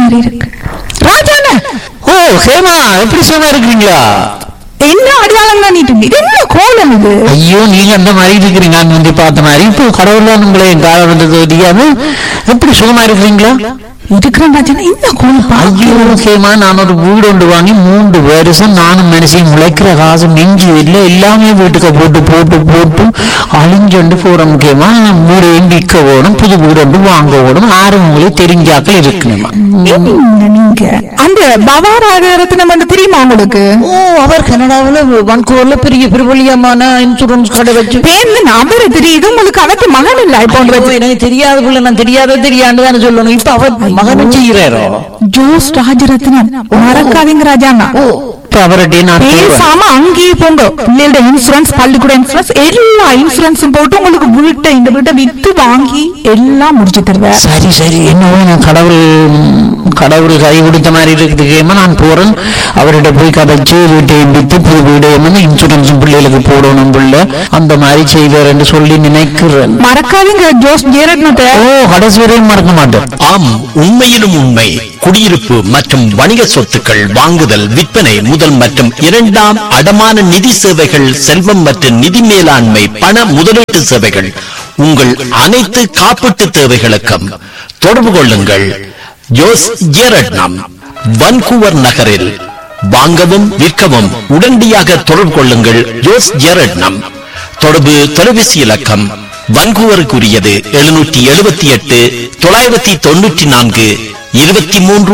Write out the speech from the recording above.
மாதிரி இருக்கு ராஜாண்ணா ஓ ஹேமா எப்படி சும்மா இருக்கிறீங்களா என்ன அடையாளம் காணிட்டு இது என்ன கோலம் இது ஐயோ நீங்க அந்த மாதிரி இருக்கிறீங்க நான் வந்து பார்த்த மாதிரி இப்போ கடவுள்லாம் உங்களை என் காலம் வந்தது தெரியாம எப்படி சுகமா இருக்கிறீங்களா இருக்கிறேன் ராஜாண்ணா இந்த கோலம் பா ஐயோ ஹேமா நான் ஒரு வீடு ஒன்று வாங்கி மூன்று வருஷம் நானும் மனுஷன் முளைக்கிற காசு நெஞ்சு இல்லை எல்லாமே வீட்டுக்கு போட்டு போட்டு போட்டு அழிஞ்சொண்டு போற முக்கியமா வீடு விற்க ஓடும் புது வீடு ஒன்று வாங்க ஓடும் ஆறு உங்களுக்கு தெரிஞ்சாக்கள் இருக்கணுமா என்ன நீங்க அந்த பவாராகரத்தினம் வந்து தெரியுமா உங்களுக்கு ஓ அவர் கனடாவில் வன்கூர்ல பெரிய பிரபலியமான இன்சூரன்ஸ் கடை வச்சு பேர்ல நபரு தெரியுது உங்களுக்கு அவத்து மகன் இல்ல இப்போ ஒன்று ஐயோ, வச்சு எனக்கு தெரியாத புள்ள நான் தெரியாத தெரியாண்டு தானே சொல்லணும் இப்ப அவர் மகனும் செய்யறாரோ ஜோஸ் ராஜரத்னம் மறக்காதீங்க ராஜாண்ணா இப்ப அவர்கிட்ட நான் சொல்றேன். பேசாம அங்கேயே போங்க பிள்ளைகளோட இன்சூரன்ஸ் பள்ளிக்கூட இன்சூரன்ஸ் எல்லா இன்சூரன்ஸும் போட்டு உங்களுக்கு வீட்டை இந்த வீட்டை வித்து வாங்கி எல்லாம் முடிச்சு தருவேன் சரி சரி என்னவோ நான் கடவுள் கடவுள் கை கொடுத்த மாதிரி இருக்குதுக்கேமா நான் போறேன் அவர்கிட்ட போய் கதைச்சு வீட்டை வித்து புது வீடு என்ன இன்சூரன்ஸ் பிள்ளைகளுக்கு போடணும் பிள்ளை அந்த மாதிரி செய்வார்னு சொல்லி நினைக்கிறேன் மறக்காதீங்க ஜோஸ் ஜெயரத்னத்தை ஓ கடைசி வரையும் மறக்க மாட்டேன் ஆம் உண்மையிலும் உண்மை குடியிருப்பு மற்றும் வணிக சொத்துக்கள் வாங்குதல் விற்பனை முதல் மற்றும் இரண்டாம் அடமான நிதி சேவைகள் செல்வம் மற்றும் நிதி மேலாண்மை பண முதலீட்டு சேவைகள் உங்கள் அனைத்து காப்பீட்டு தேவைகளுக்கும் தொடர்பு கொள்ளுங்கள் ஜோஸ் ஜேரட்னம் வன்கூவர் நகரில் வாங்கவும் விற்கவும் உடனடியாக தொடர்பு கொள்ளுங்கள் ஜோஸ் ஜேரட்னம் தொடர்பு தொலைபேசி இலக்கம் வன்கூவருக்குரியது எழுநூற்றி எழுபத்தி எட்டு தொள்ளாயிரத்தி தொண்ணூற்றி நான்கு இருபத்தி மூன்று